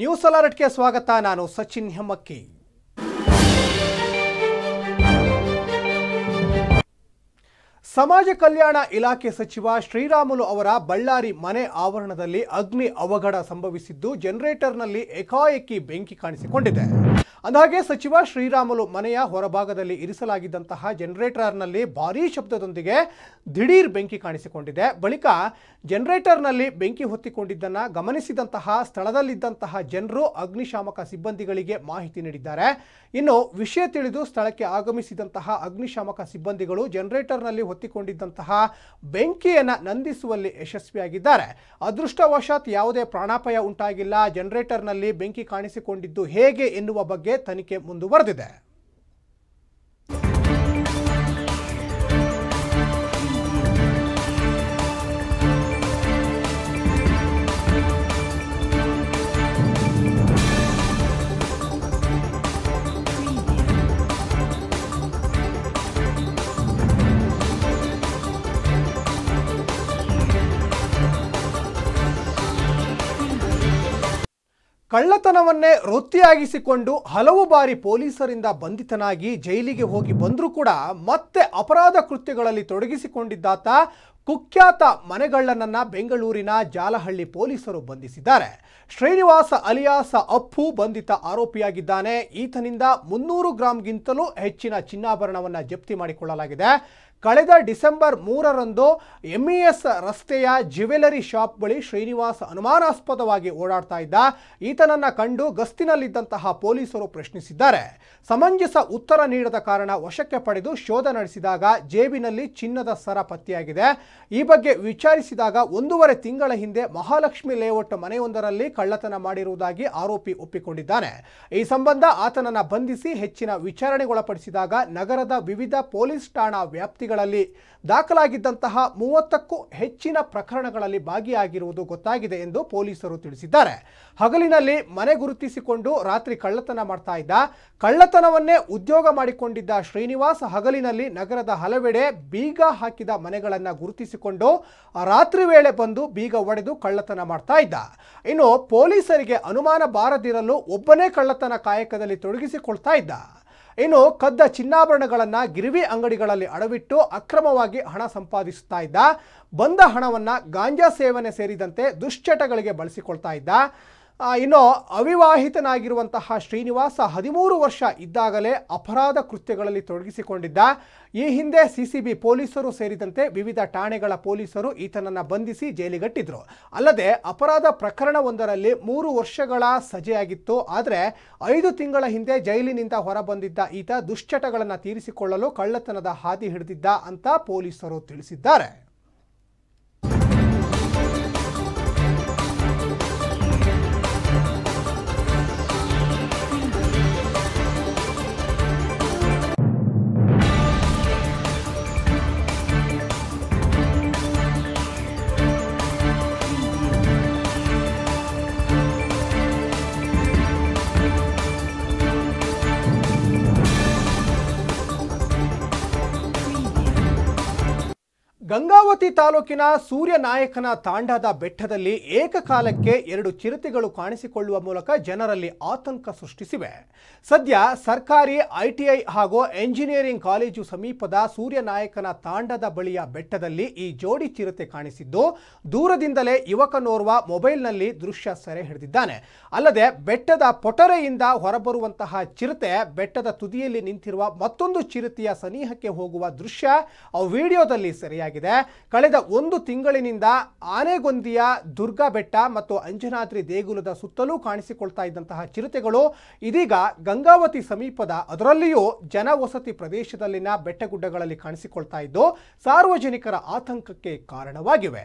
news ಅಲರ್ಟ್ಗೆ ಸ್ವಾಗತ ನಾನು ಸಚಿನ್ ಹೆಮ್ಮಕ್ಕಿ ಸಮಾಜ ಕಲ್ಯಾಣ ಇಲಾಖೆ ಸಚಿವ ಶ್ರೀರಾಮುಲು ಅವರ ಬಳ್ಳಾರಿ ಮನೆ ಆವರಣದಲ್ಲಿ ಅಗ್ನಿ ಅವಘಡ ಸಂಭವಿಸಿದ್ದು ಜನರೇಟರ್ನಲ್ಲಿ ಏಕಾಏಕಿ ಬೆಂಕಿ ಕಾಣಿಸಿಕೊಂಡಿದೆ ಅಂದಹಾಗೆ ಸಚಿವ ಶ್ರೀರಾಮುಲು ಮನೆಯ ಹೊರಭಾಗದಲ್ಲಿ ಇರಿಸಲಾಗಿದ್ದಂತಹ ಜನರೇಟರ್ನಲ್ಲಿ ಭಾರೀ ಶಬ್ದದೊಂದಿಗೆ ದಿಢೀರ್ ಬೆಂಕಿ ಕಾಣಿಸಿಕೊಂಡಿದೆ ಬಳಿಕ ಜನರೇಟರ್ನಲ್ಲಿ ಬೆಂಕಿ ಹೊತ್ತಿಕೊಂಡಿದ್ದನ್ನ ಗಮನಿಸಿದಂತಹ ಸ್ಥಳದಲ್ಲಿದ್ದಂತಹ ಜನರು ಅಗ್ನಿಶಾಮಕ ಸಿಬ್ಬಂದಿಗಳಿಗೆ ಮಾಹಿತಿ ನೀಡಿದ್ದಾರೆ ಇನ್ನು ವಿಷಯ ತಿಳಿದು ಸ್ಥಳಕ್ಕೆ ಆಗಮಿಸಿದಂತಹ ಅಗ್ನಿಶಾಮಕ ಸಿಬ್ಬಂದಿಗಳು ಜನರೇಟರ್ನಲ್ಲಿ ಹೊತ್ತಿಕೊಂಡಿದ್ದಂತಹ ಬೆಂಕಿಯನ್ನು ನಂದಿಸುವಲ್ಲಿ ಯಶಸ್ವಿಯಾಗಿದ್ದಾರೆ ಅದೃಷ್ಟವಶಾತ್ ಯಾವುದೇ ಪ್ರಾಣಾಪಾಯ ಉಂಟಾಗಿಲ್ಲ ಜನರೇಟರ್ನಲ್ಲಿ ಬೆಂಕಿ ಕಾಣಿಸಿಕೊಂಡಿದ್ದು ಹೇಗೆ ಎನ್ನುವ ಬಗ್ಗೆ ತನಿಖೆ ಮುಂದುವರೆದಿದೆ ಕಳ್ಳತನವನ್ನೇ ವೃತ್ತಿಯಾಗಿಸಿಕೊಂಡು ಹಲವು ಬಾರಿ ಪೊಲೀಸರಿಂದ ಬಂಧಿತನಾಗಿ ಜೈಲಿಗೆ ಹೋಗಿ ಬಂದರೂ ಕೂಡ ಮತ್ತೆ ಅಪರಾಧ ಕೃತ್ಯಗಳಲ್ಲಿ ತೊಡಗಿಸಿಕೊಂಡಿದ್ದಾತ ಕುಖ್ಯಾತ ಮನೆಗಳ್ಳನನ್ನ ಬೆಂಗಳೂರಿನ ಜಾಲಹಳ್ಳಿ ಪೊಲೀಸರು ಬಂಧಿಸಿದ್ದಾರೆ ಶ್ರೀನಿವಾಸ ಅಲಿಯಾಸ ಅಪ್ಪು ಬಂಧಿತ ಆರೋಪಿಯಾಗಿದ್ದಾನೆ ಈತನಿಂದ ಮುನ್ನೂರು ಗ್ರಾಂಗಿಂತಲೂ ಹೆಚ್ಚಿನ ಚಿನ್ನಾಭರಣವನ್ನು ಜಪ್ತಿ ಮಾಡಿಕೊಳ್ಳಲಾಗಿದೆ ಕಳೆದ ಡಿಸೆಂಬರ್ ಮೂರರಂದು ಎಂಇಎಸ್ ರಸ್ತೆಯ ಜ್ಯುವೆಲರಿ ಶಾಪ್ ಬಳಿ ಶ್ರೀನಿವಾಸ್ ಅನುಮಾನಾಸ್ಪದವಾಗಿ ಓಡಾಡ್ತಾ ಇದ್ದ ಈತನನ್ನ ಕಂಡು ಗಸ್ತಿನಲ್ಲಿದ್ದಂತಹ ಪೊಲೀಸರು ಪ್ರಶ್ನಿಸಿದ್ದಾರೆ ಸಮಂಜಸ ಉತ್ತರ ನೀಡದ ಕಾರಣ ವಶಕ್ಕೆ ಪಡೆದು ಶೋಧ ನಡೆಸಿದಾಗ ಜೇಬಿನಲ್ಲಿ ಚಿನ್ನದ ಸರ ಪತ್ತೆಯಾಗಿದೆ ಈ ಬಗ್ಗೆ ವಿಚಾರಿಸಿದಾಗ ಒಂದೂವರೆ ತಿಂಗಳ ಹಿಂದೆ ಮಹಾಲಕ್ಷ್ಮಿ ಲೇಔಟ್ ಮನೆಯೊಂದರಲ್ಲಿ ಕಳ್ಳತನ ಮಾಡಿರುವುದಾಗಿ ಆರೋಪಿ ಒಪ್ಪಿಕೊಂಡಿದ್ದಾನೆ ಈ ಸಂಬಂಧ ಆತನನ್ನ ಬಂಧಿಸಿ ಹೆಚ್ಚಿನ ವಿಚಾರಣೆಗೊಳಪಡಿಸಿದಾಗ ನಗರದ ವಿವಿಧ ಪೊಲೀಸ್ ಠಾಣಾ ವ್ಯಾಪ್ತಿಗಳಲ್ಲಿ ದಾಖಲಾಗಿದ್ದಂತಹ ಮೂವತ್ತಕ್ಕೂ ಹೆಚ್ಚಿನ ಪ್ರಕರಣಗಳಲ್ಲಿ ಭಾಗಿಯಾಗಿರುವುದು ಗೊತ್ತಾಗಿದೆ ಎಂದು ಪೊಲೀಸರು ತಿಳಿಸಿದ್ದಾರೆ ಹಗಲಿನಲ್ಲಿ ಮನೆ ಗುರುತಿಸಿಕೊಂಡು ರಾತ್ರಿ ಕಳ್ಳತನ ಮಾಡ್ತಾ ಇದ್ದ ಕಳ್ಳತನವನ್ನೇ ಉದ್ಯೋಗ ಮಾಡಿಕೊಂಡಿದ್ದ ಶ್ರೀನಿವಾಸ್ ಹಗಲಿನಲ್ಲಿ ನಗರದ ಹಲವೆಡೆ ಬೀಗ ಹಾಕಿದ ಮನೆಗಳನ್ನು ಗುರುತಿಸಿಕೊಂಡು ರಾತ್ರಿ ವೇಳೆ ಬಂದು ಬೀಗ ಒಡೆದು ಕಳ್ಳತನ ಮಾಡ್ತಾ ಇದ್ದ ಇನ್ನು ಪೊಲೀಸರಿಗೆ ಅನುಮಾನ ಬಾರದಿರಲು ಒಬ್ಬನೇ ಕಳ್ಳತನ ಕಾಯಕದಲ್ಲಿ ತೊಡಗಿಸಿಕೊಳ್ತಾ ಇದ್ದ ಇನ್ನು ಕದ್ದ ಚಿನ್ನಾಭರಣಗಳನ್ನು ಗಿರಿವಿ ಅಂಗಡಿಗಳಲ್ಲಿ ಅಡವಿಟ್ಟು ಅಕ್ರಮವಾಗಿ ಹಣ ಸಂಪಾದಿಸುತ್ತಾ ಇದ್ದ ಬಂದ ಹಣವನ್ನು ಗಾಂಜಾ ಸೇವನೆ ಸೇರಿದಂತೆ ದುಶ್ಚಟಗಳಿಗೆ ಬಳಸಿಕೊಳ್ತಾ ಇದ್ದ ಆ, ಇನ್ನು ಅವಿವಾಹಿತನಾಗಿರುವಂತಹ ಶ್ರೀನಿವಾಸ ಹದಿಮೂರು ವರ್ಷ ಇದ್ದಾಗಲೇ ಅಪರಾಧ ಕೃತ್ಯಗಳಲ್ಲಿ ತೊಡಗಿಸಿಕೊಂಡಿದ್ದ ಈ ಹಿಂದೆ ಸಿಸಿಬಿ ಪೊಲೀಸರು ಸೇರಿದಂತೆ ವಿವಿಧ ಠಾಣೆಗಳ ಪೊಲೀಸರು ಈತನನ್ನ ಬಂಧಿಸಿ ಜೈಲಿಗಟ್ಟಿದ್ರು ಅಲ್ಲದೆ ಅಪರಾಧ ಪ್ರಕರಣವೊಂದರಲ್ಲಿ ಮೂರು ವರ್ಷಗಳ ಸಜೆಯಾಗಿತ್ತು ಆದರೆ ಐದು ತಿಂಗಳ ಹಿಂದೆ ಜೈಲಿನಿಂದ ಹೊರಬಂದಿದ್ದ ಈತ ದುಶ್ಚಟಗಳನ್ನು ತೀರಿಸಿಕೊಳ್ಳಲು ಕಳ್ಳತನದ ಹಾದಿ ಹಿಡಿದಿದ್ದ ಅಂತ ಪೊಲೀಸರು ತಿಳಿಸಿದ್ದಾರೆ ಗಂಗಾವತಿ ತಾಲೂಕಿನ ಸೂರ್ಯನಾಯಕನ ತಾಂಡಾದ ಬೆಟ್ಟದಲ್ಲಿ ಏಕಕಾಲಕ್ಕೆ ಎರಡು ಚಿರತೆಗಳು ಕಾಣಿಸಿಕೊಳ್ಳುವ ಮೂಲಕ ಜನರಲ್ಲಿ ಆತಂಕ ಸೃಷ್ಟಿಸಿವೆ ಸದ್ಯ ಸರ್ಕಾರಿ ಐಟಿಐ ಹಾಗೂ ಎಂಜಿನಿಯರಿಂಗ್ ಕಾಲೇಜು ಸಮೀಪದ ಸೂರ್ಯನಾಯಕನ ತಾಂಡದ ಬಳಿಯ ಬೆಟ್ಟದಲ್ಲಿ ಈ ಜೋಡಿ ಚಿರತೆ ಕಾಣಿಸಿದ್ದು ದೂರದಿಂದಲೇ ಯುವಕನೋರ್ವ ಮೊಬೈಲ್ನಲ್ಲಿ ದೃಶ್ಯ ಸೆರೆ ಹಿಡಿದಿದ್ದಾನೆ ಅಲ್ಲದೆ ಬೆಟ್ಟದ ಪೊಟರೆಯಿಂದ ಹೊರಬರುವಂತಹ ಚಿರತೆ ಬೆಟ್ಟದ ತುದಿಯಲ್ಲಿ ನಿಂತಿರುವ ಮತ್ತೊಂದು ಚಿರತೆಯ ಸನಿಹಕ್ಕೆ ಹೋಗುವ ದೃಶ್ಯ ಆ ವಿಡಿಯೋದಲ್ಲಿ ಸೆರೆಯಾಗಿದೆ ಕಳೆದ ಒಂದು ತಿಂಗಳಿನಿಂದ ಆನೆಗೊಂದಿಯ ದುರ್ಗಾ ಬೆಟ್ಟ ಮತ್ತು ಅಂಜನಾದ್ರಿ ದೇಗುಲದ ಸುತ್ತಲೂ ಕಾಣಿಸಿಕೊಳ್ತಾ ಇದ್ದಂತಹ ಚಿರತೆಗಳು ಇದೀಗ ಗಂಗಾವತಿ ಸಮೀಪದ ಅದರಲ್ಲಿಯೂ ಜನವಸತಿ ಪ್ರದೇಶದಲ್ಲಿನ ಬೆಟ್ಟಗುಡ್ಡಗಳಲ್ಲಿ ಕಾಣಿಸಿಕೊಳ್ತಾ ಇದ್ದು ಸಾರ್ವಜನಿಕರ ಆತಂಕಕ್ಕೆ ಕಾರಣವಾಗಿವೆ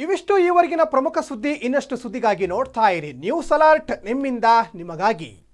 ಇವಿಷ್ಟು ಈವರೆಗಿನ ಪ್ರಮುಖ ಸುದ್ದಿ ಇನ್ನಷ್ಟು ಸುದ್ದಿಗಾಗಿ ನೋಡ್ತಾ ಇರಿ ನ್ಯೂಸ್ ಅಲರ್ಟ್ ನಿಮ್ಮಿಂದ ನಿಮಗಾಗಿ